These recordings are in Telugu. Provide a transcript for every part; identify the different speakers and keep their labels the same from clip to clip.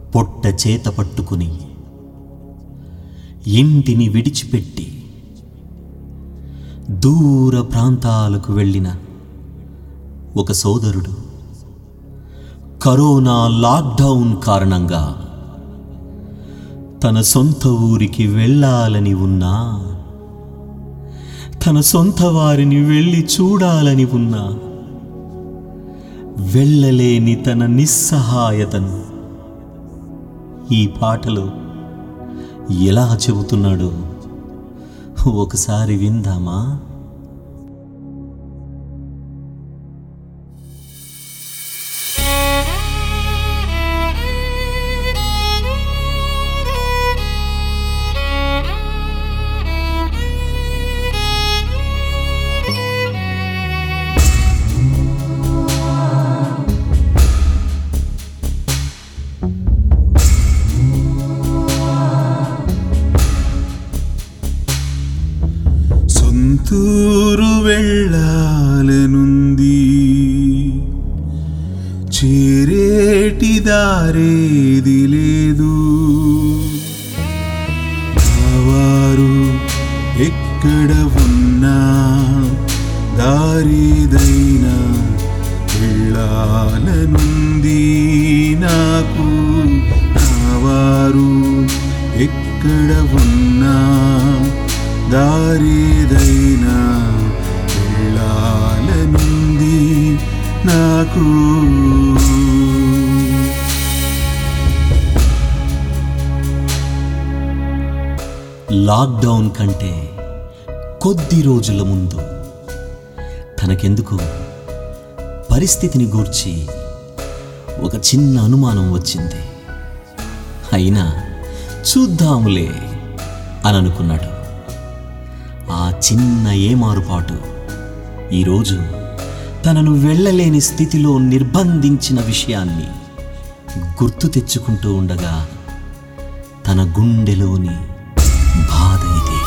Speaker 1: పొట్ట చేత పట్టుకుని ఇంటిని విడిచిపెట్టి దూర ప్రాంతాలకు వెళ్ళిన ఒక సోదరుడు కరోనా లాక్డౌన్ కారణంగా తన సొంత ఊరికి వెళ్ళాలని ఉన్నా తన సొంత వారిని వెళ్ళి చూడాలని ఉన్నా వెళ్ళలేని తన నిస్సహాయతను ఈ పాటలో ఎలా చెబుతున్నాడో ఒకసారి విందామా
Speaker 2: సొంతూరు వెళ్ళాలనుంది చేరేటి దారేది లేదు వారు ఎక్కడ ఉన్నా దారిదైనా వెళ్ళాలనుంది నాకు నావారు ఎక్కడ ఉన్నా దారిదైనా వెళ్ళాలనుంది నాకు
Speaker 1: లాక్డౌన్ కంటే కొద్ది రోజుల ముందు తనకెందుకు పరిస్థితిని గూర్చి ఒక చిన్న అనుమానం వచ్చింది అయినా చూద్దాములే అని అనుకున్నాడు ఆ చిన్న ఏమారుపాటు ఈరోజు తనను వెళ్ళలేని స్థితిలో నిర్బంధించిన విషయాన్ని గుర్తు తెచ్చుకుంటూ ఉండగా తన గుండెలోని బాధ ఇది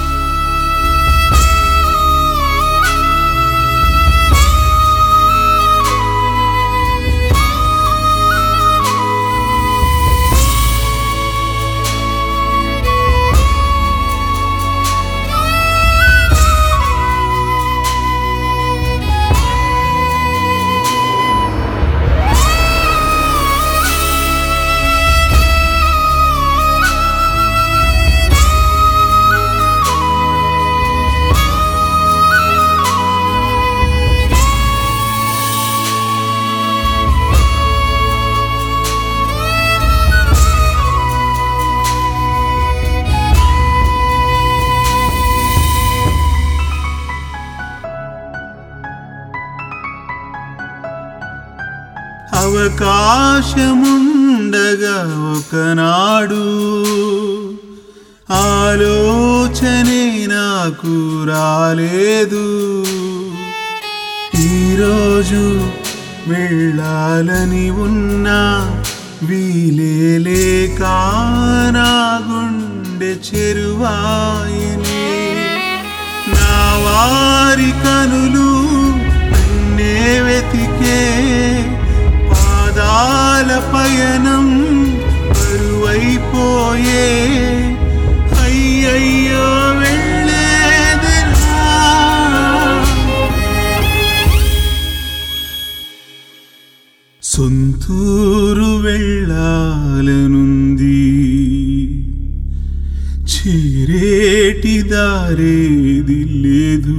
Speaker 2: అవకాశముండగా ఒకనాడు ఆలోచనే నాకు రాలేదు ఈరోజు వెళ్ళాలని ఉన్నా వీలే లేక నా గుండె చెరువాయని నా వారి కనులు నన్నే వెతికే పాదాల పయనం బరువైపోయే అయ్యయ్యో వెళ్ళేదిరా సొంతూరు వెళ్ళాలనుంది చేరేటి దారేది లేదు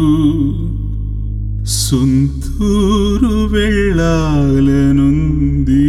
Speaker 2: సొంతూరు వెళ్ళాలనుంది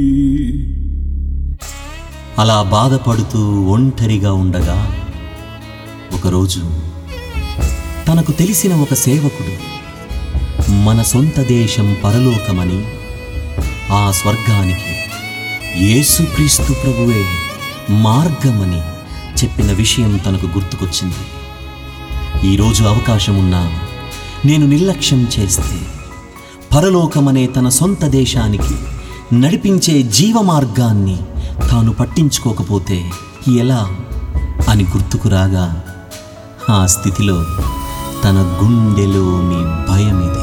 Speaker 1: అలా బాధపడుతూ ఒంటరిగా ఉండగా ఒకరోజు తనకు తెలిసిన ఒక సేవకుడు మన సొంత దేశం పరలోకమని ఆ స్వర్గానికి యేసుక్రీస్తు ప్రభువే మార్గమని చెప్పిన విషయం తనకు గుర్తుకొచ్చింది ఈరోజు అవకాశం ఉన్నా నేను నిర్లక్ష్యం చేస్తే పరలోకమనే తన సొంత దేశానికి నడిపించే జీవ మార్గాన్ని తాను పట్టించుకోకపోతే ఎలా అని గుర్తుకు రాగా ఆ స్థితిలో తన గుండెలోని భయమిది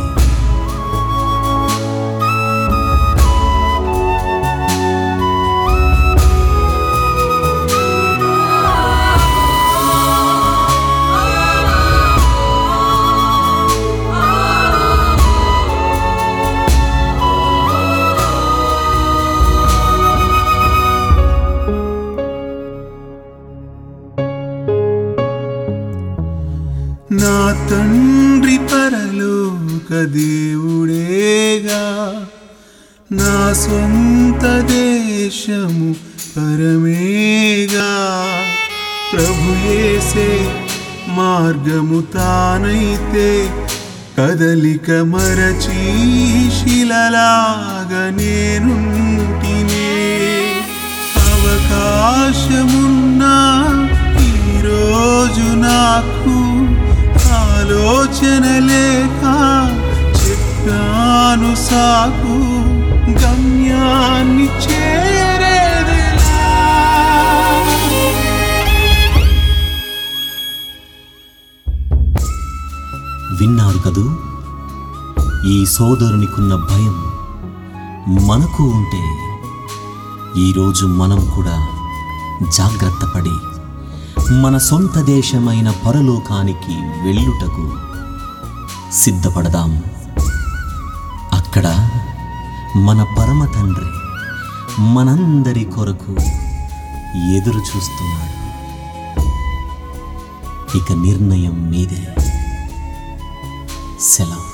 Speaker 2: దేవుడేగా నా సొంత దేశము పరమేగా ప్రభుయేసే మార్గము తానైతే కదలిక మరచి శిలలాగా నేనుంటినే అవకాశమున్నా ఈరోజు నాకు ఆలోచన లేక చెప్పాను సాకు గమ్యాన్ని చేరేదిలా
Speaker 1: విన్నారు కదూ ఈ సోదరునికున్న భయం మనకు ఉంటే ఈరోజు మనం కూడా జాగ్రత్త పడి మన సొంత దేశమైన పరలోకానికి వెళ్ళుటకు సిద్ధపడదాం అక్కడ మన పరమ తండ్రి మనందరి కొరకు ఎదురు చూస్తున్నాడు ఇక నిర్ణయం మీదే సెలవు